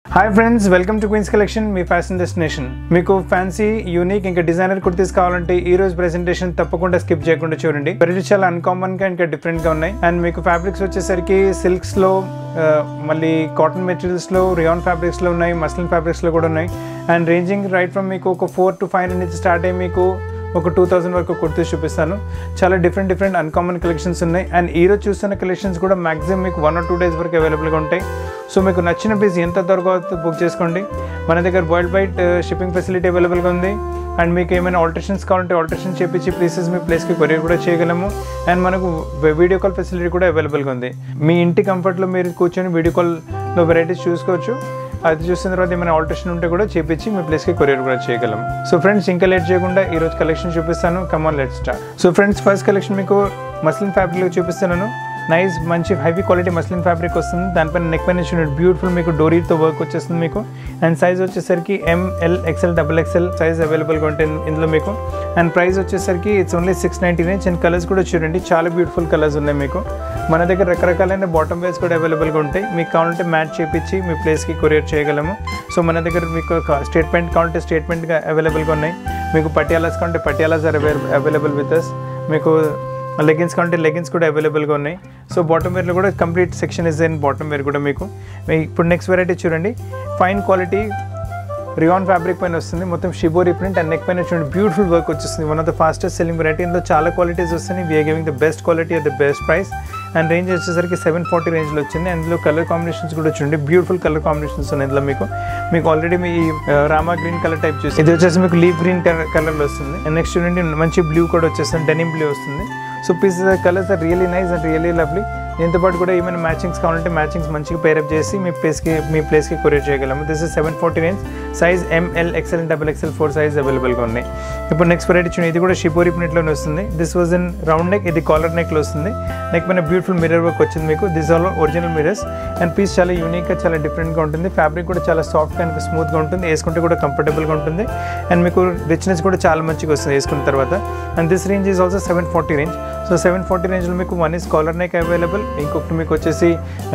hi friends welcome to Queens collection మీ fashion destination మీకు fancy unique ఇంకా designer kurtis కావాలంటే ఈ రోజు ప్రెసెంటేషన్ తప్పకుండా స్కిప్ చేయకుండా చూడండి వెరైటీ చాలా అన్కామన్ గా ఇంకా డిఫరెంట్ గా ఉన్నాయి అండ్ మీకు ఫ్యాబ్రిక్స్ వచ్చేసరికి సిల్క్స్ లో ఆ, మళ్ళీ కాటన్ మెటీరియల్స్ లో రియాన్ ఫ్యాబ్రిక్స్ లో ఉన్నాయి మస్లిన్ ఫ్యాబ్రిక్స్ లో కూడా ఉన్నాయి అండ్ రేంజింగ్ రైట్ ఫ్రమ్ మీకు ఒక ఫోర్ టు ఫైవ్ హండ్రెడ్ నుంచి స్టార్ట్ అయ్యి మీకు ఒక టూ థౌసండ్ వరకు కుర్తీస్ చూపిస్తాను చాలా డిఫరెంట్ డిఫరెంట్ అన్కామన్ కలెక్షన్స్ ఉన్నాయి అండ్ ఈ రోజు చూస్తున్న కలెక్షన్స్ కూడా మాక్సిమం మీకు వన్ ఆర్ టూ డేస్ వరకు అవైలబుల్గా ఉంటాయి సో మీకు నచ్చిన పీస్ ఎంత దొరకవచ్చు బుక్ చేసుకోండి మన దగ్గర వరల్డ్ వైడ్ షిప్పింగ్ ఫెసిలిటీ అవైలబుల్గా ఉంది అండ్ మీకు ఏమైనా ఆల్టరేషన్స్ కావాలంటే ఆల్టరేషన్ చేపించి ప్లేసెస్ మీ ప్లేస్కి కొరియర్ కూడా చేయగలము అండ్ మనకు వీడియో కాల్ ఫెసిలిటీ కూడా అవైలబుల్గా ఉంది మీ ఇంటి కంఫర్ట్లో మీరు కూర్చొని వీడియో కాల్లో వెరైటీస్ చూసుకోవచ్చు అది చూసిన తర్వాత ఏమైనా ఆల్టరేషన్ ఉంటే కూడా చేపించి మీ ప్లేస్కి కొరియర్ కూడా చేయగలం సో ఫ్రెండ్స్ ఇంకా లేట్ చేయకుండా ఈ రోజు కలెక్షన్ చూపిస్తాను come on let start so friends first collection మీకు మస్లిన్ ఫ్యాబ్రిక్ చూపిస్తున్నాను నైస్ మంచి హైవీ క్వాలిటీ మస్లిన్ ఫ్యాబ్రిక్ వస్తుంది దానిపైన నెక్ పైన చూడండి బ్యూటిఫుల్ మీకు డోరీతో వర్క్ వచ్చేస్తుంది మీకు అండ్ సైజ్ వచ్చేసరికి M L XL double XL size అవైలబుల్గా ఉంటుంది ఇందులో మీకు అండ్ ప్రైస్ వచ్చేసరికి it's only six ninety nine and colours కూడా చూడండి చాలా బ్యూటిఫుల్ కలర్స్ ఉన్నాయి మీకు మన దగ్గర రకరకాలైన బాటమ్ వేర్స్ కూడా అవైలబుల్గా ఉంటాయి మీకు కావాలంటే మ్యాచ్ చేపించి మీ ప్లేస్కి కొరియర్ చేయగలము సో మన దగ్గర మీకు స్టేట్మెంట్ కావాలంటే స్టేట్మెంట్గా అవైలబుల్గా ఉన్నాయి మీకు పటియాలాస్ కావాలంటే patialas are available with us మీకు లెగిన్స్ కావాలంటే లెగిన్స్ కూడా అవైలబుల్గా ఉన్నాయి సో బాటమ్ వేర్లో కూడా complete section is in bottom wear కూడా మీకు మీ- ఇప్పుడు నెక్స్ట్ వెరైటీ చూడండి ఫైన్ క్వాలిటీ రియాన్ ఫ్యాబ్రిక్ పైన వస్తుంది మొత్తం షిబోరి ప్రింట్ అండ్ నెక్ పైన చూడండి బ్యూటిఫుల్ వర్క్ వచ్చేస్తుంది one of the fastest selling variety ఇందులో చాలా క్వాలిటీస్ వస్తున్నాయి we are giving the best quality at the best price and range వచ్చేసరికి సెవెన్ ఫార్టీ రేంజ్లో వచ్చింది అందులో కలర్ కాంబినేషన్స్ కూడా చూడండి బ్యూటిఫుల్ కలర్ కాంబినేషన్స్ ఉన్నాయి ఇందులో మీకు మీకు ఆల్రెడీ మీ ఆ, రామా గ్రీన్ కలర్ టైప్ చూసి ఇది వచ్చేసి మీకు లీవ్ గ్రీన్ కలర్ కలర్లో వస్తుంది అండ్ నెక్స్ట్ చూడండి మంచి బ్లూ కూడా వచ్చేస్తుంది డెనిమ్ బ్లూ వస్తుంది so pieces colours are really nice and really lovely దీంతో పాటు కూడా ఏమైనా మ్యాచింగ్స్ కావాలంటే మ్యాచింగ్స్ మంచిగా పేరప్ చేసి మీ ప్లేస్కి మీ ప్లేస్కి కొరియర్ చేయగలము this is seven forty range size M L XL double XL four size అవైలబుల్గా ఉన్నాయి ఇప్పుడు నెక్స్ట్ వెరైటీ చూడండి ఇది కూడా షిపోరి ప్రింట్లోనే వస్తుంది this was in round neck ఇది కాలర్ నెక్లో వస్తుంది నెక్ పైన బ్యూటిఫుల్ మిర్రర్ వర్క్ వచ్చింది మీకు this all original mirrors and piece చాలా యూనిక్గా చాలా డిఫరెంట్గా ఉంటుంది ఫ్యాబ్రిక్ కూడా చాలా సాఫ్ట్గా అండ్ స్మూత్గా ఉంటుంది వేసుకుంటే కూడా కంఫర్టబుల్గా ఉంటుంది అండ్ మీకు రిచ్నెస్ కూడా చాలా మంచిగా వస్తుంది వేసుకున్న తర్వాత and this range is also seven forty range so seven forty రేంజ్లో మీకు one is collar neck available ఇంకొకటి మీకు వచ్చేసి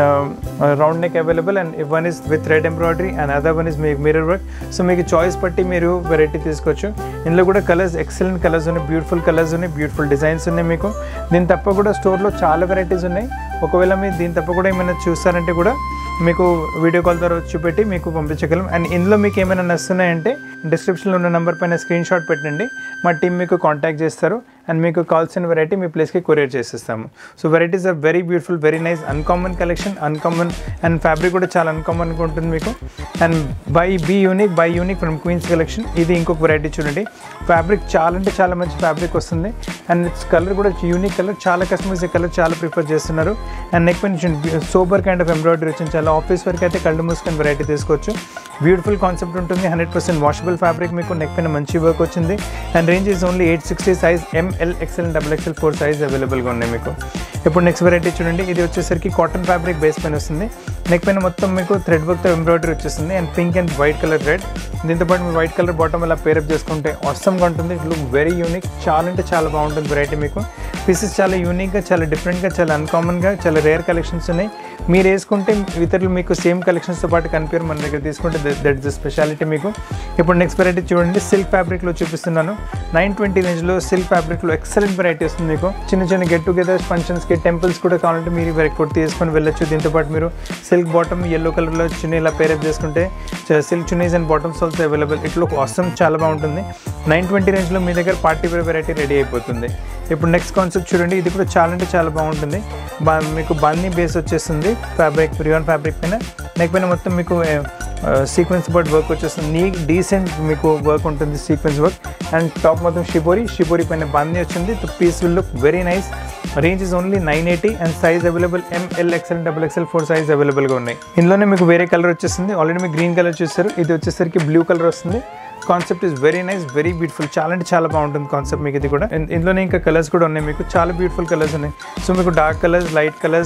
round neck available and one is with red embroidery and other one is మీ మిరర్ వర్క్ సో మీకు choice బట్టి మీరు variety తీసుకోవచ్చు ఇందులో కూడా కలర్స్ ఎక్సలెంట్ కలర్స్ ఉన్నాయి బ్యూటిఫుల్ కలర్స్ ఉన్నాయి బ్యూటిఫుల్ డిజైన్స్ ఉన్నాయి మీకు దీని తప్ప కూడా స్టోర్లో చాలా వెరైటీస్ ఉన్నాయి ఒకవేళ మీరు దీని తప్ప కూడా ఏమైనా చూస్తారంటే కూడా మీకు వీడియో కాల్ ద్వారా చూపెట్టి మీకు పంపించగలం అండ్ ఇందులో మీకు ఏమైనా నస్తున్నాయంటే డిస్క్రిప్షన్లో ఉన్న నెంబర్ పైన స్క్రీన్ షాట్ పెట్టండి మా టీం మీకు కాంటాక్ట్ చేస్తారు అండ్ మీకు కావాల్సిన వెరైటీ మీ ప్లేస్కి కొరియర్ చేసేస్తాము so varieties are very beautiful very nice uncommon collection uncommon and fabric కూడా చాలా అన్కామన్గా ఉంటుంది మీకు and buy be unique buy unique from Queens collection ఇది ఇంకొక వెరైటీ చూడండి ఫ్యాబ్రిక్ చాలా అంటే చాలా మంచి ఫ్యాబ్రిక్ వస్తుంది అండ్ ఇట్స్ కలర్ కూడా యూనిక్ కలర్ చాలా కస్టమర్స్ ఈ కలర్ చాలా ప్రిఫర్ చేస్తున్నారు అండ్ నెక్ పైన సోబర్ కైండ్ ఆఫ్ ఎంబ్రాయిడరీ వచ్చింది చాలా ఆఫీస్ వరకు అయితే కళ్ళు మూసుకొని వెరైటీ తీసుకోవచ్చు బ్యూటిఫుల్ కాన్సెప్ట్ ఉంటుంది హండ్రెడ్ పర్సెంట్ వాషబుల్ ఫ్యాబ్రిక్ మీకు నెక్ పైన మంచి వర్క్ వచ్చింది and range is only eight sixty size M L XL double XL four size అవైలబుల్గా ఉన్నాయి మీకు ఇప్పుడు నెక్స్ట్ వెరైటీ చూడండి ఇది వచ్చేసరికి కాటన్ ఫ్యాబ్రిక్ బేస్ పైన వస్తుంది నెక్ పైన మొత్తం మీకు థ్రెడ్ వర్క్తో ఎంబ్రాయిడరీ వచ్చేస్తుంది and pink and white colour red దీంతో పాటు మీరు వైట్ కలర్ బాటమ్ ఇలా పేరప్ చేసుకుంటే అవసరంగా ఉంటుంది ఇట్ లుక్ వెరీ యూనిక్ చాలా అంటే చాలా బాగుంటుంది వెరైటీ మీకు పీసెస్ చాలా యూనిక్గా చాలా డిఫరెంట్గా చాలా అన్కామన్గా చాలా రేర్ కలెక్షన్స్ ఉన్నాయి మీరు వేసుకుంటే ఇతరులు మీకు సేమ్ కలెక్షన్స్తో పాటు కనిపించారు మన దగ్గర తీసుకుంటే దట్ ద స్పెషాలిటీ మీకు ఇప్పుడు నెక్స్ట్ వెరైటీ చూడండి సిల్క్ ఫ్యాబ్రిక్లో చూపిస్తున్నాను నైన్ ట్వంటీ రేంజ్లో సిల్క్ ఫ్యాబ్రిక్లో ఎక్సలెంట్ వెరైటీ వస్తుంది మీకు చిన్న చిన్న గెట్ టుగెదర్స్ ఫంక్షన్స్కి టెంపుల్స్ కూడా కావాలంటే మీరు వెరైటీ కొట్టి తీసుకొని వెళ్ళొచ్చు దీంతో పాటు మీరు సిల్క్ బాటమ్ ఎల్లో కలర్లో చున్నీ ఇలా పేరప్ చేసుకుంటే silk chunnis and bottoms also available ఇట్లా అవసరం చాలా బాగుంటుంది నైన్ ట్వంటీ రేంజ్లో మీ దగ్గర పార్టీ వేర్ వెరైటీ రెడీ అయిపోతుంది ఇప్పుడు నెక్స్ట్ కాన్సెప్ట్ చూడండి ఇది కూడా చాలా అంటే చాలా బాగుంటుంది బా మీకు బాన్నీ బేస్ వచ్చేస్తుంది ఫ్యాబ్రిక్ రియాన్ ఫ్యాబ్రిక్ పైన నెక్ పైన మొత్తం మీకు సీక్వెన్స్ బర్డ్ వర్క్ వచ్చేస్తుంది నీ డీసెంట్ మీకు వర్క్ ఉంటుంది సీక్వెన్స్ వర్క్ అండ్ టాప్ మొత్తం షిబోరి షిబోరి పైన బాందీ వచ్చింది piece will look very nice range is only nine eighty and size available M L XL double XL four size అవైలబుల్గా ఉన్నాయి ఇందులోనే మీకు వేరే కలర్ వచ్చేస్తుంది ఆల్రెడీ మీకు గ్రీన్ కలర్ చూస్తారు ఇది వచ్చేసరికి బ్లూ కలర్ వస్తుంది concept is very nice very beautiful చాలా అంటే చాలా బాగుంటుంది కాన్సెప్ట్ మీకు ఇది కూడా ఇన్- ఇందులోనే ఇంకా కలర్స్ కూడా ఉన్నాయి మీకు చాలా బ్యూటిఫుల్ కలర్స్ ఉన్నాయి సో మీకు dark colours light colours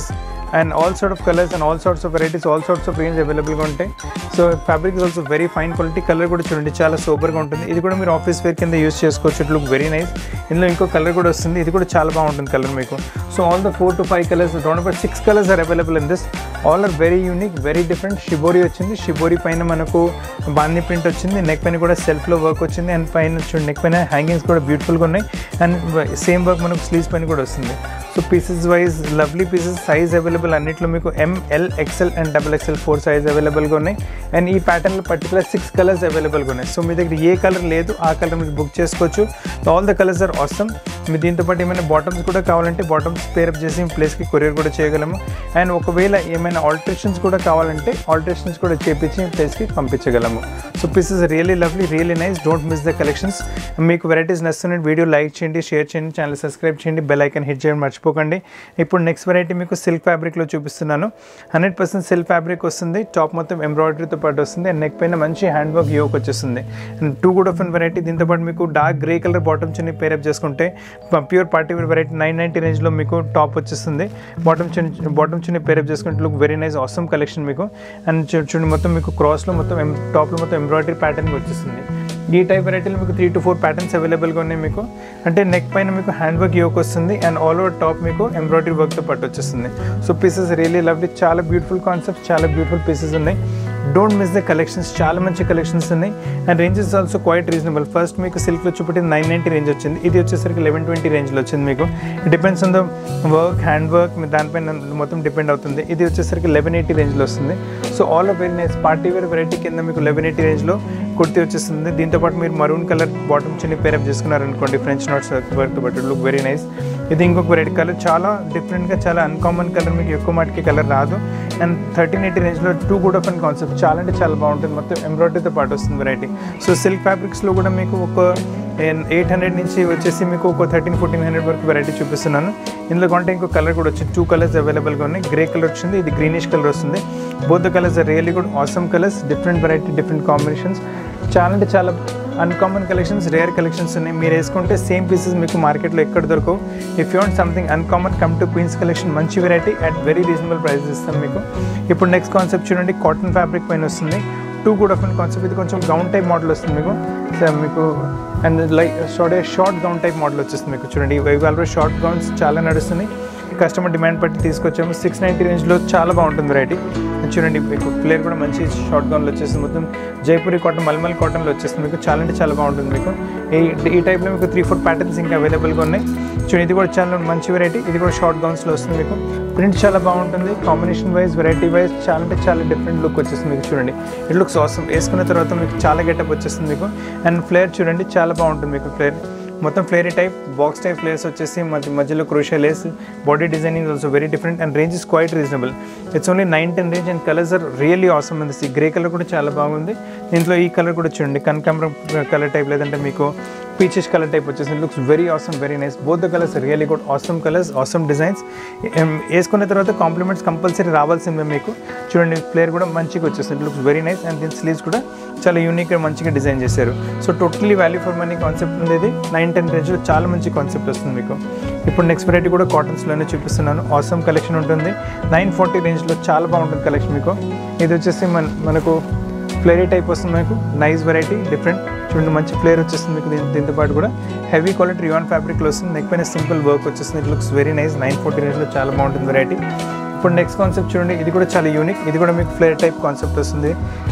and all sort of colours and all sorts of varieties all sorts of range అవైలబుల్గా ఉంటాయి so fabric is also very fine quality colour కూడా చూడండి చాలా సూపర్గా ఉంటుంది ఇది కూడా మీరు ఆఫీస్ వేర్ కింద యూస్ చేసుకోవచ్చు ఇట్ లుక్ వెరీ నైస్ ఇందులో ఇంకో కలర్ కూడా వస్తుంది ఇది కూడా చాలా బాగుంటుంది కలర్ మీకు so all the four to five colours round about six colours are available in this all are very unique very different shibori వచ్చింది షిబోరి పైన మనకు బాందీ ప్రింట్ వచ్చింది నెక్ పైన కూడా సెల్ఫ్లో వర్క్ వచ్చింది అండ్ పైన చూడండి నెక్ పైన హ్యాంగింగ్స్ కూడా బ్యూటిఫుల్గా ఉన్నాయి అండ్ సేమ్ వర్క్ మనకు స్లీవ్స్ పైన కూడా వస్తుంది so pieces wise lovely pieces size available అన్నిట్లో మీకు M L XL and double XL four size అవైలబుల్గా ఉన్నాయి అండ్ ఈ ప్యాటర్న్లో పర్టికులర్ సిక్స్ కలర్స్ అవైలబుల్గా ఉన్నాయి సో మీ దగ్గర ఏ కలర్ లేదు ఆ కలర్ మీరు బుక్ చేసుకోవచ్చు all the colours are awesome మీరు దీంతో పాటు ఏమైనా బాటమ్స్ కూడా కావాలంటే బాటమ్స్ పేరప్ చేసి మీ ప్లేస్కి కొరియర్ కూడా చేయగలము అండ్ ఒకవేళ ఏమైనా ఆల్టరేషన్స్ కూడా కావాలంటే ఆల్టరేషన్స్ కూడా చేపించి మీ ప్లేస్కి పంపించగలము so pieces really lovely really nice don't miss the collections మీకు వెరైటీస్ నచ్చుతున్న వీడియో లైక్ చేయండి షేర్ చేయండి ఛానల్ సబ్స్క్రైబ్ చేయండి బెల్ ఐకన్ హిట్ చేయడం మర్చిపోకండి ఇప్పుడు నెక్స్ట్ వెరైటీ మీకు సిల్క్ ఫ్యాబ్రిక్లో చూపిస్తున్నాను హండ్రెడ్ పర్సెంట్ సిల్క్ ఫ్యాబ్రిక్ వస్తుంది టాప్ మొత్తం ఎంబ్రాయిడరీతో పాటు వస్తుంది అండ్ నెక్ పైన మంచి హ్యాండ్ వర్క్ యోక్ వచ్చేస్తుంది and too good of an variety దీంతో పాటు మీకు డార్క్ గ్రే కలర్ బాటమ్ చిన్న పేరప్ చేసుకుంటే pure party wear variety nine ninety రేంజ్లో మీకు టాప్ వచ్చేస్తుంది బాటమ్ చిన్న బాటమ్ చిన్న పేరప్ చేసుకుంటే look very nice awesome collection మీకు అండ్ చూ- చూడండి మొత్తం మీకు క్రాస్లో మొత్తం ఎం- టాప్లో మొత్తం ఎంబ్రాయిడరీ ప్యాటర్న్ వచ్చేస్తుంది ఈ టైప్ వెరైటీలో మీకు త్రీ టు ఫోర్ ప్యాటర్న్స్ అవైలబుల్గా ఉన్నాయి మీకు అంటే నెక్ పైన మీకు హ్యాండ్ వర్క్ యోక్ వస్తుంది అండ్ ఆల్ ఓవర్ టాప్ మీకు ఎంబ్రాయిడరీ వర్క్తో పాటు వచ్చేస్తుంది సో పీసెస్ రియలీ లవ్లీ చాలా బ్యూటిఫుల్ కాన్సెప్ట్ చాలా బ్యూటిఫుల్ పీసెస్ ఉన్నాయి డోంట్ మిస్ ద కలెక్షన్స్ చాలా మంచి కలెక్షన్స్ ఉన్నాయి and ranges also quite reasonable first మీకు సిల్క్లో చూపెట్టింది నైన్ నైంటీ రేంజ్ వచ్చింది ఇది వచ్చేసరికి లెవెన్ ట్వంటీ రేంజ్లో వచ్చింది మీకు depends on the work hand work మీ దానిపైన మొత్తం డిపెండ్ అవుతుంది ఇది వచ్చేసరికి లెవెన్ ఎయిటీ రేంజ్లో వస్తుంది so all of very nice party wear variety కింద మీకు లెవెన్ ఎయిటీ రేంజ్లో కుర్తీ వచ్చేస్తుంది దీంతో పాటు మీరు మరూన్ కలర్ బాటమ్ చిన్న పేరప్ చేసుకున్నారనుకోండి French knots work but look very nice ఇది ఇంకొక వెరైటీ కలర్ చాలా డిఫరెంట్గా చాలా అన్కామన్ కలర్ మీకు ఎక్కువ మటుకి కలర్ రాదు అండ్ థర్టీన్ ఎయిటీ రేంజ్లో too good of and concept చాలా అంటే చాలా బాగుంటుంది మొత్తం ఎంబ్రాయిడరీతో పాటు వస్తుంది వెరైటీ సో సిల్క్ ఫ్యాబ్రిక్స్లో కూడా మీకు ఒక ఎయిట్ హండ్రెడ్ నుంచి వచ్చేసి మీకు ఒక థర్టీన్ ఫోర్టీన్ హండ్రెడ్ వరకు వెరైటీ చూపిస్తున్నాను ఇందులో కొంటే ఇంకో కలర్ కూడా వచ్చింది టూ కలర్స్ అవైలబుల్గా ఉన్నాయి గ్రే కలర్ వచ్చింది ఇది గ్రీనిష్ కలర్ వస్తుంది both the colours are really good awesome colours different variety different combinations చాలా అంటే చాలా అన్కామన్ కలెక్షన్స్ రేర్ కలెక్షన్స్ ఉన్నాయి మీరు వేసుకుంటే సేమ్ పీసెస్ మీకు మార్కెట్లో ఎక్కడ దొరకవు if you want something uncommon come to Queens collection మంచి variety at very reasonable prices ఇస్తాం మీకు ఇప్పుడు నెక్స్ట్ కాన్సెప్ట్ చూడండి కాటన్ ఫ్యాబ్రిక్ పైన వస్తుంది టూ గుడ్ ఆఫ్ కాన్సెప్ట్ ఇది కొంచెం గౌన్ టైప్ మోడల్ వస్తుంది మీకు సో మీకు and like short short gown type model వచ్చేస్తుంది మీకు చూడండి ఇవి ఆల్రెడీ షార్ట్ గౌన్స్ చాలా నడుస్తున్నాయి కస్టమర్ డిమాండ్ బట్టి తీసుకొచ్చాము సిక్స్ నైంటీ రేంజ్లో చాలా బాగుంటుంది వెరైటీ చూడండి మీకు ఫ్లేర్ కూడా మంచి షార్ట్ గౌన్లో వచ్చేస్తుంది మొత్తం జైపూరి కాటన్ మల్మల్ కాటన్లో వచ్చేస్తుంది మీకు చాలా అంటే చాలా బాగుంటుంది మీకు ఈ ఈ టైప్లో మీకు త్రీ ఫోర్ ప్యాటర్న్స్ ఇంకా అవైలబుల్గా ఉన్నాయి చూడండి ఇది కూడా చాలా మంచి వెరైటీ ఇది కూడా షార్ట్ గౌన్స్లో వస్తుంది మీకు ప్రింట్ చాలా బాగుంటుంది కాంబినేషన్ వైజ్ వెరైటీ వైజ్ చాలా అంటే చాలా డిఫరెంట్ లుక్ వచ్చేస్తుంది మీకు చూడండి ఇట్ లుక్స్ అవసరం వేసుకున్న తర్వాత మీకు చాలా గెటప్ వచ్చేస్తుంది మీకు అండ్ ఫ్లేర్ చూడండి చాలా బాగుంటుంది మీకు ఫ్లేర్ మొత్తం flary type box type flares వచ్చేసి మధ్య మధ్యలో crucial lace body designing also very different and range is quite reasonable it's only nine ten range and colours are really awesome ఉంది గ్రే కలర్ కూడా చాలా బాగుంది దీంట్లో ఈ కలర్ కూడా చూడండి కనకాంబరం కలర్ టైప్ లేదంటే మీకు పీచెస్ కలర్ టైప్ వచ్చేసి looks very awesome very nice both the colours really good awesome colours awesome designs వేసుకున్న తర్వాత కాంప్లిమెంట్స్ కంపల్సరీ రావాల్సిందే మీకు చూడండి ఫ్లేర్ కూడా మంచిగా వచ్చేస్తుంది లుక్స్ వెరీ నైస్ అండ్ దీని స్లీవ్స్ కూడా చాలా యూనిక్గా మంచిగా డిజైన్ చేశారు so totally value for money concept ఉంది నైన్ టెన్ రేంజ్లో చాలా మంచి కాన్సెప్ట్ వస్తుంది మీకు ఇప్పుడు నెక్స్ట్ వెరైటీ కూడా కాటన్స్లోనే చూపిస్తున్నాను ఆసమ్ కలెక్షన్ ఉంటుంది నైన్ ఫార్టీ రేంజ్లో చాలా బాగుంటుంది కలెక్షన్ మీకు ఇది వచ్చేసి మన మనకు ఫ్లేరీ టైప్ వస్తుంది మీకు నైస్ వెరైటీ డిఫరెంట్ చూడండి మంచి ఫ్లేర్ వచ్చేస్తుంది మీకు దీని దీంతో పాటు కూడా హెవీ క్వాలిటీ రియాన్ ఫ్యాబ్రిక్లో వస్తుంది నెక్ పైన సింపుల్ వర్క్ వచ్చేస్తుంది it looks very nice nine forty రేంజ్లో చాలా బాగుంటుంది వెరైటీ ఇప్పుడు నెక్స్ట్ కాన్సెప్ట్ చూడండి ఇది కూడా చాలా యూనిక్ ఇది కూడా మీకు ఫ్లేర్ టైప్ కాన్సెప్ట్ వస్తుంది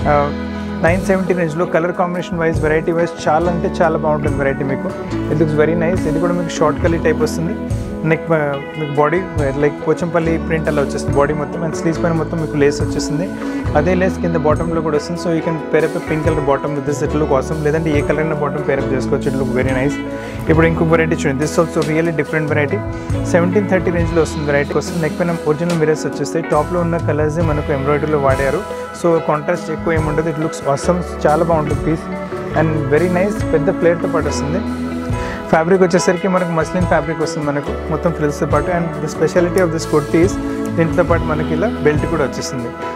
నైన్ సెవెంటీ రేంజ్లో colour combination wise variety wise చాలా అంటే చాలా బాగుంటుంది వెరైటీ మీకు ఇట్ లుక్స్ వెరీ నైస్ ఇది కూడా మీకు షార్ట్ కలీ టైప్ వస్తుంది నెక్ మీకు బాడీ లైక్ పోచంపల్లి ప్రింట్ అలా వచ్చేస్తుంది బాడీ మొత్తం అండ్ స్లీవ్స్ పైన మొత్తం మీకు లేస్ వచ్చేస్తుంది అదే లేస్ కింద బాటంలో కూడా వస్తుంది so you can pair up pink colour bottom with this it look కోసం లేదంటే ఏ కలర్ అయినా బాటమ్ పేరప్ చేసుకోవచ్చు ఇట్ లుక్ వెరీ నైస్ ఇప్పుడు ఇంకొక వెరైటీ చూడండి this also really different variety seventeen thirty రేంజ్లో వస్తుంది వెరైటీ వస్తుంది నెక్ పైన ఒరిజినల్ మిరర్స్ వచ్చేస్తాయి టాప్లో ఉన్న కలర్స్ మనకు ఎంబ్రాయిడరీలో వాడారు సో కాంట్రాస్ట్ ఎక్కువ ఏముండదు ఇట్ లుక్స్ అవసరం చాలా బాగుంటుంది పీస్ అండ్ వెరీ నైస్ పెద్ద ప్లేట్తో పాటు వస్తుంది ఫ్యాబ్రిక్ వచ్చేసరికి మనకు మస్లిన్ ఫ్యాబ్రిక్ వస్తుంది మనకు మొత్తం ఫ్రిల్స్తో పాటు and the speciality of this kurtis దీంతో పాటు మనకి ఇలా బెల్ట్ కూడా వచ్చేస్తుంది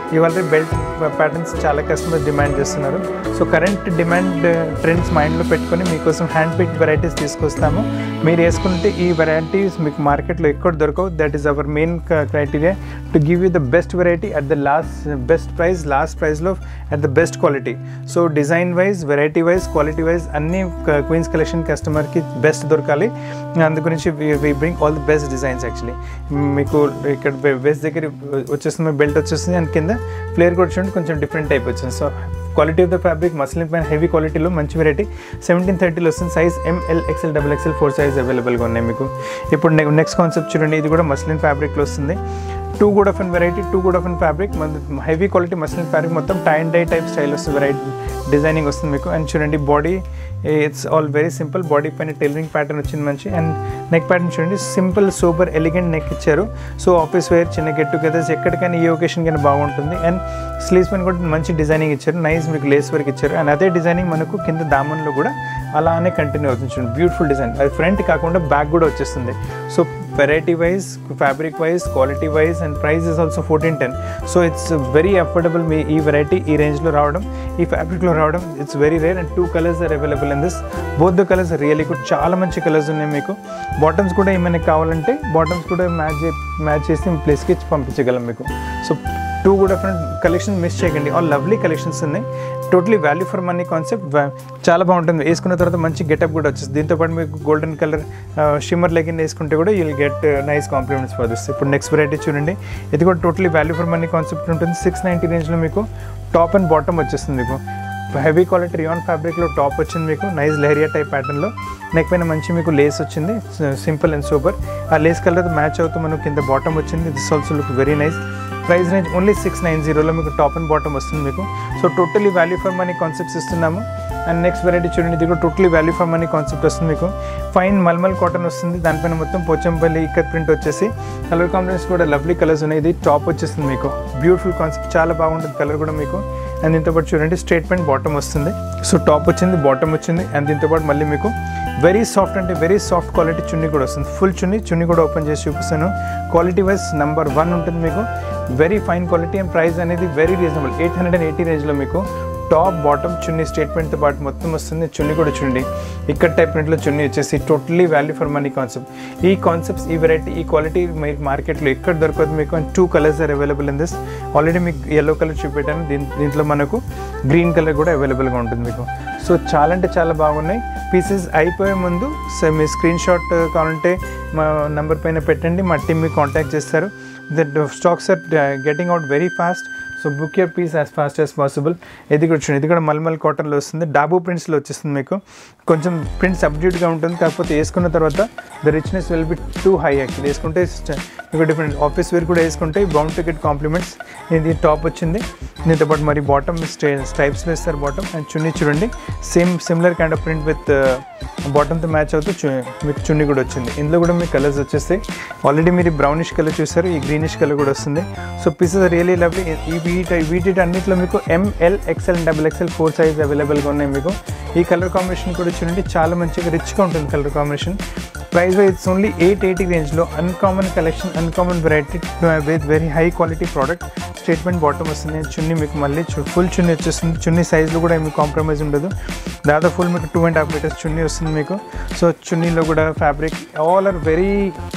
ఇవాళ బెల్ట్ ప్యాటర్న్స్ చాలా కస్టమర్స్ డిమాండ్ చేస్తున్నారు సో కరెంట్ డిమాండ్ ట్రెండ్స్ మైండ్లో పెట్టుకొని మీకోసం హ్యాండ్ పిక్ వెరైటీస్ తీసుకొస్తాము మీరు వేసుకుంటే ఈ వెరైటీస్ మీకు మార్కెట్లో ఎక్కడ దొరకవు that is our main criteria to give you the best variety at the last best price last ప్రైస్లో at the best quality so design wise variety wise quality wise అన్ని క్వీన్స్ కలెక్షన్ కస్టమర్కి best దొరకాలి అందు గురించి we bring all the best designs actually మీకు ఇక్కడ best దగ్గర వచ్చేస్తుంది బెల్ట్ వచ్చేస్తుంది అండ్ కింద ఫ్లేర్ కూడా చూడండి కొంచెం డిఫరెంట్ టైప్ వచ్చింది so quality of the fabric muslin పైన హెవీ క్వాలిటీలో మంచి వెరైటీ సెవెంటీన్ థర్టీలో వస్తుంది size M L XL double XL four size అవైలబుల్గా ఉన్నాయి మీకు ఇప్పుడు నెక్స్ట్ కాన్సెప్ట్ చూడండి ఇది కూడా మస్లిన్ ఫ్యాబ్రిక్లో వస్తుంది too good of an variety too good of an fabric మన హెవీ క్వాలిటీ మస్లిన్ ఫ్యాబ్రిక్ మొత్తం tie and dye type style వస్తుంది వెరైటీ డిజైనింగ్ వస్తుంది మీకు అండ్ చూడండి body it's all very simple body పైన టైలరింగ్ ప్యాటర్న్ వచ్చింది మంచి అండ్ నెక్ ప్యాటర్న్ చూడండి సింపుల్ సూపర్ ఎలిగెంట్ నెక్ ఇచ్చారు సో ఆఫీస్ వేర్ చిన్న గెట్ టుగెదర్స్ ఎక్కడికైనా ఈ ఒకేషన్ కానీ బాగుంటుంది అండ్ స్లీవ్స్ పైన కూడా మంచి డిజైనింగ్ ఇచ్చారు నైస్ మీకు లేస్ వర్క్ ఇచ్చారు అండ్ అదే డిజైనింగ్ మనకు కింద దామన్లో కూడా అలానే కంటిన్యూ అవుతుంది చూడండి బ్యూటిఫుల్ డిజైన్ అది ఫ్రంట్ కాకుండా బ్యాక్ కూడా వచ్చేస్తుంది so variety wise fabric wise quality wise and price is also fourteen ten so it's very affordable మీ ఈ వెరైటీ ఈ రేంజ్లో రావడం ఈ ఫ్యాబ్రిక్లో రావడం it's very rare and two colours are available in this both the colours really good చాలా మంచి కలర్స్ ఉన్నాయి మీకు బాటమ్స్ కూడా ఏమైనా కావాలంటే బాటమ్స్ కూడా మ్యాచ్ మ్యాచ్ చేసి ప్లేస్కి పంపించగలం మీకు సో టూ కూడా డిఫరెంట్ కలెక్షన్ మిస్ చేయకండి ఆల్ లవ్లీ కలెక్షన్స్ ఉన్నాయి totally value for money concept చాలా బాగుంటుంది వేసుకున్న తర్వాత మంచి గెటప్ కూడా వచ్చేస్తుంది దీంతో పాటు మీకు గోల్డెన్ కలర్ షిమ్మర్ లెగిన్ వేసుకుంటే కూడా you'll get nice compliments for this ఇప్పుడు నెక్స్ట్ వెరైటీ చూడండి ఇది కూడా totally value for money concept ఉంటుంది సిక్స్ నైంటీ రేంజ్లో మీకు టాప్ అండ్ బాటమ్ వచ్చేస్తుంది మీకు హెవీ క్వాలిటీ రియాన్ ఫ్యాబ్రిక్లో టాప్ వచ్చింది మీకు నైస్ లెహరియా టైప్ ప్యాటర్న్లో నెక్ పైన మంచి మీకు లేస్ వచ్చింది సింపుల్ అండ్ సూపర్ ఆ లేస్ కలర్ మ్యాచ్ అవుతూ మనకు కింద బాటమ్ వచ్చింది this also look very nice price range only six nine జీరోలో మీకు టాప్ అండ్ బాటమ్ వస్తుంది మీకు so totally value for money concepts ఇస్తున్నాము అండ్ నెక్స్ట్ వెరైటీ చూడండి ఇది కూడా totally value for money concept వస్తుంది మీకు ఫైన్ మల్మల్ కాటన్ వస్తుంది దానిపైన మొత్తం పోచంపల్లి ఇక్కత్ ప్రింట్ వచ్చేసి కలర్ కాంబినేషన్ కూడా లవ్లీ కలర్స్ ఉన్నాయి ఇది టాప్ వచ్చేస్తుంది మీకు బ్యూటిఫుల్ కాన్సెప్ట్ చాలా బాగుంటుంది కలర్ కూడా మీకు అండ్ దీంతో పాటు చూడండి స్ట్రేట్ ప్యాంట్ బాటమ్ వస్తుంది సో టాప్ వచ్చింది బాటమ్ వచ్చింది అండ్ దీంతో పాటు మళ్ళీ మీకు వెరీ సాఫ్ట్ అంటే వెరీ సాఫ్ట్ క్వాలిటీ చున్నీ కూడా వస్తుంది ఫుల్ చున్నీ చున్నీ కూడా ఓపెన్ చేసి చూపిస్తాను క్వాలిటీ వైజ్ నెంబర్ వన్ ఉంటుంది మీకు very fine quality and price అనేది very reasonable eight hundred and eighty రేంజ్లో మీకు టాప్ బాటమ్ చున్నీ స్టేట్మెంట్తో పాటు మొత్తం వస్తుంది చున్నీ కూడా చూడండి ఇక్కడ టైప్ ప్రింట్లో చున్నీ వచ్చేసి totally value for money concept ఈ కాన్సెప్ట్స్ ఈ వెరైటీ ఈ క్వాలిటీ మీకు మార్కెట్లో ఎక్కడ దొరకదు మీకు and two colours are available in this already మీకు ఎల్లో కలర్ చూపెట్టాను దీని దీంట్లో మనకు గ్రీన్ కలర్ కూడా అవైలబుల్గా ఉంటుంది మీకు సో చాలా అంటే చాలా బాగున్నాయి పీసెస్ అయిపోయే ముందు సో మీ స్క్రీన్ షాట్ కావాలంటే మా నెంబర్ పైన పెట్టండి మా టీమ్ మీకు కాంటాక్ట్ చేస్తారు that stocks are getting out very fast so book your piece as fast as possible ఇది కూడా చూడండి ఇది కూడా మల్మల్ కాటన్లో వస్తుంది డాబు ప్రింట్స్లో వచ్చేస్తుంది మీకు కొంచెం ప్రింట్ సబ్డ్యూట్గా ఉంటుంది కాకపోతే వేసుకున్న తర్వాత the richness will be too high actually వేసుకుంటే మీకు డిఫరెంట్ ఆఫీస్ వేర్ కూడా వేసుకుంటే బౌండ్ టికెట్ కాంప్లిమెంట్స్ ఇది టాప్ వచ్చింది దీంతో పాటు మరి బాటమ్ స్టే స్టైప్స్ వేస్తారు బాటమ్ అండ్ చున్నీ చూడండి same similar kind of print with బాటమ్తో మ్యాచ్ అవుతూ చు మీకు చున్నీ కూడా వచ్చింది ఇందులో కూడా మీకు కలర్స్ వచ్చేస్తాయి ఆల్రెడీ మీరు బ్రౌనిష్ కలర్ చూసారు ఈ గ్రీనిష్ కలర్ కూడా వస్తుంది సో పీసెస్ రియలీ లవ్లీ ఈ వీటి వీటి అన్నింటిలో మీకు M L XL double XL four size అవైలబుల్గా ఉన్నాయి మీకు ఈ కలర్ కాంబినేషన్ కూడా చూడండి చాలా మంచిగా రిచ్గా ఉంటుంది colour combination price wise only eight eighty రేంజ్లో uncommon collection uncommon variety with very high quality product statement bottom వస్తుంది చున్నీ మీకు మళ్ళీ ఫుల్ చున్నీ వచ్చేస్తుంది చున్నీ సైజులో కూడా మీకు కాంప్రమైజ్ ఉండదు దాదాపు ఫుల్ మీకు two and half metres chunni వస్తుంది మీకు సో చున్నీలో కూడా fabric all are very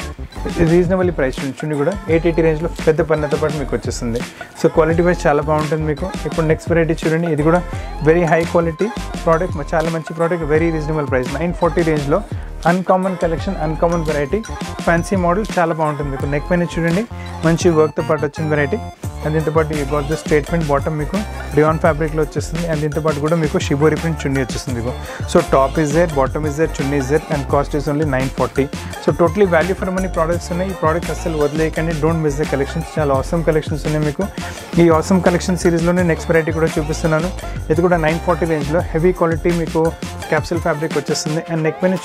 reasonable price chunni కూడా ఎయిట్ ఎయిటీ రేంజ్లో పెద్ద పన్నతో పాటు మీకు వచ్చేస్తుంది సో క్వాలిటీ వైజ్ చాలా బాగుంటుంది మీకు ఇప్పుడు నెక్స్ట్ వెరైటీ చూడండి ఇది కూడా వెరీ హై క్వాలిటీ ప్రోడక్ట్ చాలా మంచి product very reasonable price nine forty రేంజ్లో uncommon collection uncommon variety fancy model చాలా బాగుంటుంది మీకు నెక్ పైన చూడండి మంచి వర్క్తో పాటు వచ్చిన వెరైటీ అండ్ దీంతో పాటు ఈ గోట్ ద స్టేట్మెంట్ బాటమ్ మీకు రియాన్ ఫ్యాబ్రిక్లో వచ్చేస్తుంది అండ్ దీంతో పాటు కూడా మీకు షిబోరి ప్రింట్ చున్నీ వచ్చేస్తుంది మీకు so top is there bottom is there chunni is there and cost is only nine forty so totally value for money products ఉన్నాయి ఈ ప్రోడక్ట్ అసలు వదిలేయకండి డోంట్ మిస్ ద కలెక్షన్స్ చాలా అవసరం కలెక్షన్స్ ఉన్నాయి మీకు ఈ అవసరం కలెక్షన్ సిరీస్లోనే నెక్స్ట్ వెరైటీ కూడా చూపిస్తున్నాను ఇది కూడా నైన్ ఫార్టీ రేంజ్లో హెవీ క్వాలిటీ మీకు క్యాప్సిల్ ఫ్యాబ్రిక్ వచ్చేస్తుంది అండ్ నెక్ పైన చూడండి ఎంత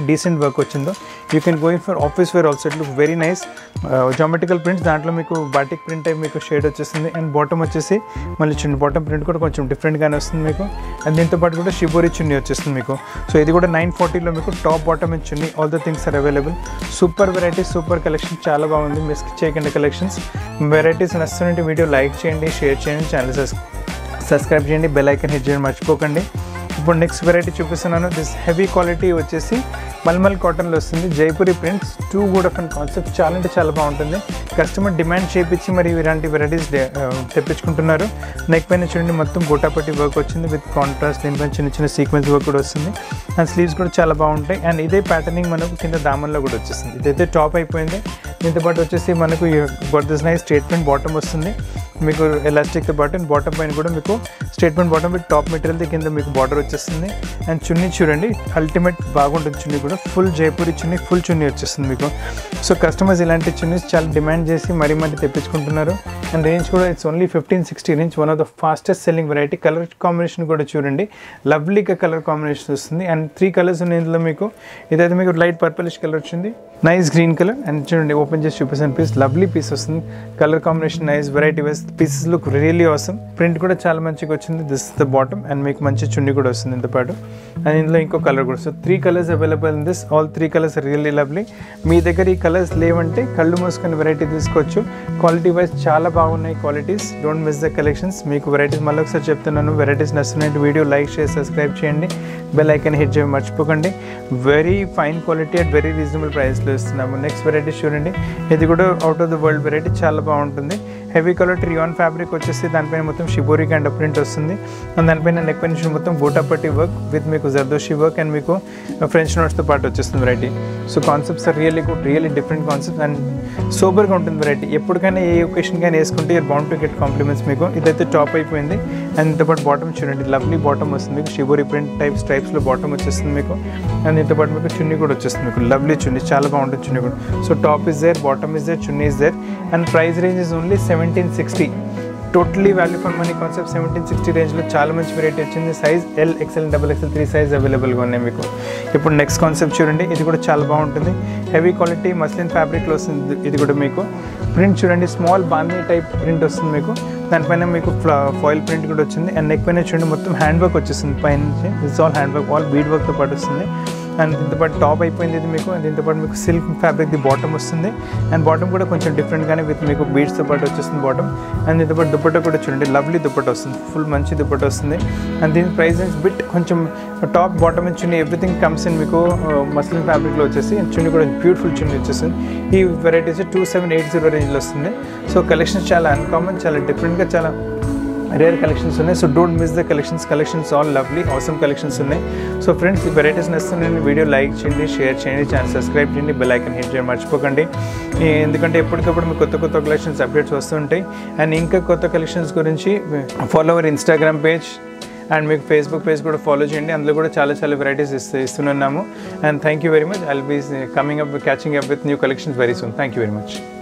డీసెంట్ వర్క్ వచ్చిందో you can going for office wear also it look very nice geometrical prints దాంట్లో మీకు బాటిక్ ప్రింట్ టైప్ మీకు షేడ్ వచ్చేస్తుంది అండ్ బాటమ్ వచ్చేసి మళ్ళీ చిన్న బాటమ్ ప్రింట్ కూడా కొంచెం డిఫరెంట్గానే వస్తుంది మీకు అండ్ దీంతో పాటు కూడా షిబోరి చున్నీ వచ్చేస్తుంది మీకు సో ఇది కూడా నైన్ ఫార్టీలో మీకు top bottom and chunni all the things are available super variety super collection చాలా బాగుంది మిస్ చేయకండి కలెక్షన్స్ వెరైటీస్ నచ్చుతుంటే వీడియో లైక్ చేయండి షేర్ చేయండి ఛానల్ సబ్స్క్రైబ్ చేయండి బెల్ ఐకన్ హిట్ చేయండి మర్చిపోకండి ఇప్పుడు నెక్స్ట్ వెరైటీ చూపిస్తున్నాను దిస్ హెవీ క్వాలిటీ వచ్చేసి మల్మల్ కాటన్లో వస్తుంది Jaipuri prints too good of and concept చాలా అంటే చాలా బాగుంటుంది కస్టమర్ డిమాండ్ చేపించి మరి ఇలాంటి వెరైటీస్ తెప్పించుకుంటున్నారు నెక్ పైన చూడండి మొత్తం గోటాపట్టి వర్క్ వచ్చింది విత్ కాంట్రాస్ట్ దీనిపైన చిన్న చిన్న సీక్వెన్స్ వర్క్ కూడా వస్తుంది అండ్ స్లీవ్స్ కూడా చాలా బాగుంటాయి అండ్ ఇదే ప్యాటర్నింగ్ మనకు కింద దామన్లో కూడా వచ్చేస్తుంది ఇదైతే టాప్ అయిపోయింది దీంతో పాటు వచ్చేసి మనకు got this nice statement bottom వస్తుంది మీకు ఎలాస్టిక్తో పాటు అండ్ బాటమ్ పైన కూడా మీకు statement bottom with top material కింద మీకు బార్డర్ వచ్చేస్తుంది అండ్ చున్నీ చూడండి అల్టిమేట్ బాగుంటుంది చున్నీ కూడా ఫుల్ జైపూరి చున్నీ ఫుల్ చున్నీ వచ్చేస్తుంది మీకు సో కస్టమర్స్ ఇలాంటి చున్నీస్ చాలా డిమాండ్ చేసి మరీ మరీ తెప్పించుకుంటున్నారు అండ్ రేంజ్ కూడా it's only fifteen sixty range one of the fastest selling variety colour combination కూడా చూడండి లవ్లీగా కలర్ కాంబినేషన్ వస్తుంది అండ్ త్రీ కలర్స్ ఉన్నాయి ఇందులో మీకు ఇదైతే మీకు లైట్ పర్పలిష్ కలర్ వచ్చింది నైస్ గ్రీన్ కలర్ అండ్ చూడండి ఓపెన్ చేసి చూపిస్తాను పీస్ లవ్లీ పీస్ వస్తుంది colour combination nice variety wise pieces look really అవసరం ప్రింట్ కూడా చాలా మంచిగా వచ్చింది దిస్ ద బాటమ్ అండ్ మీకు మంచి చున్నీ కూడా వస్తుంది ఇంత పాటు అండ్ ఇందులో ఇంకో కలర్ కూడా so three colours available in this all three colours really lovely మీ దగ్గర ఈ కలర్స్ లేవంటే కళ్ళు మూసుకొని వెరైటీ తీసుకోవచ్చు క్వాలిటీ వైజ్ చాలా బాగున్నాయి qualities don't miss the collections మీకు వెరైటీస్ మళ్ళీ ఒకసారి చెప్తున్నాను వెరైటీస్ నచ్చినట్టు వీడియో లైక్ షేర్ సబ్స్క్రైబ్ చేయండి బెల్ ఐకన్ హిట్ చేయడం మర్చిపోకండి very fine quality at very reasonable ప్రైస్లో ఇస్తున్నాము నెక్స్ట్ వెరైటీ చూడండి ఇది కూడా out of the world variety చాలా బాగుంటుంది హెవీ కలర్ ట్రియాన్ ఫ్యాబ్రిక్ వచ్చేసి దానిపైన మొత్తం షిబోరి కైండ్ ప్రింట్ వస్తుంది అండ్ దానిపైన నెక్ పైన చూడండి మొత్తం బూటాపట్టి వర్క్ విత్ మీకు జర్దోషి వర్క్ అండ్ మీకు ఫ్రెంచ్ నోట్స్తో పాటు వచ్చేస్తుంది variety so concepts are really good really different concepts and సూపర్గా ఉంటుంది వెరైటీ ఎప్పటికైనా ఏ ఒకేషన్కైనా వేసుకుంటే you're bound to get compliments మీకు ఇదైతే టాప్ అయిపోయింది అండ్ ఇంత పాటు బాటమ్ చూడండి లవ్లీ బాటమ్ వస్తుంది మీకు షిబోరి ప్రింట్ టైప్ స్ట్రైప్స్లో బాటమ్ వచ్చేస్తుంది మీకు అండ్ ఇంత పాటు మీకు చున్నీ కూడా వచ్చేస్తుంది మీకు లవ్లీ చున్నీ చాలా బాగుంటుంది చున్నీ కూడా so top is there bottom is there chunni is there and price range is only seventeen sixty totally value for money concept seventeen sixty రేంజ్లో చాలా మంచి వెరైటీ వచ్చింది size L XL double XL three size అవైలబుల్గా ఉన్నాయి మీకు ఇప్పుడు next concept చూడండి ఇది కూడా చాలా బాగుంటుంది హెవీ క్వాలిటీ మస్లిన్ ఫ్యాబ్రిక్లో వస్తుంది ఇది కూడా మీకు ప్రింట్ చూడండి స్మాల్ బాందీ టైప్ ప్రింట్ వస్తుంది మీకు దానిపైన మీకు ఫాయిల్ ప్రింట్ కూడా వచ్చింది అండ్ నెక్ పైన చూడండి మొత్తం హ్యాండ్ వర్క్ వచ్చేస్తుంది పైన నుంచి this all hand work all bead వర్క్తో పాటు వస్తుంది అండ్ దీంతో పాటు టాప్ అయిపోయింది ఇది మీకు దీంతో పాటు మీకు సిల్క్ ఫ్యాబ్రిక్ ది బాటమ్ వస్తుంది అండ్ బాటమ్ కూడా కొంచెం డిఫరెంట్గానే విత్ మీకు బీడ్స్తో పాటు వచ్చేస్తుంది బాటమ్ అండ్ దీంతో పాటు దుప్పట్ట కూడా చూడండి లవ్లీ దుప్పట్ట వస్తుంది ఫుల్ మంచి దుప్పట్ట వస్తుంది అండ్ దీని ప్రైస్ బిట్ కొంచెం top bottom and chunni everything comes in మీకు మస్లిన్ ఫ్యాబ్రిక్లో వచ్చేసి అండ్ చున్నీ కూడా బ్యూటిఫుల్ చున్నీ వచ్చేస్తుంది ఈ varieties two seven eight zero రేంజ్లో వస్తుంది సో కలెక్షన్స్ చాలా అన్కామన్ చాలా డిఫరెంట్గా చాలా రేర్ కలెక్షన్స్ ఉన్నాయి so don't miss the collections collections all lovely అవసరం కలెక్షన్స్ ఉన్నాయి సో ఫ్రెండ్స్ ఈ వెరైటీస్ నచ్చుతున్నాయి వీడియో లైక్ చేయండి షేర్ చేయండి ఛానల్ సబ్స్క్రైబ్ చేయండి బెల్ ఐకన్ హిట్ చేయండి మర్చిపోకండి ఈ- ఎందుకంటే ఎప్పటికప్పుడు మీకు కొత్త కొత్త కలెక్షన్స్ అప్డేట్స్ వస్తుంటాయి అండ్ ఇంకా కొత్త కలెక్షన్స్ గురించి follow our Instagram page and మీకు ఫేస్బుక్ పేజ్ కూడా ఫాలో చేయండి అందులో కూడా చాలా చాలా వెరైటీస్ ఇస్తూ ఇస్తున్నాము and thank you very much I'll be coming up catching up with new collections very soon thank you very much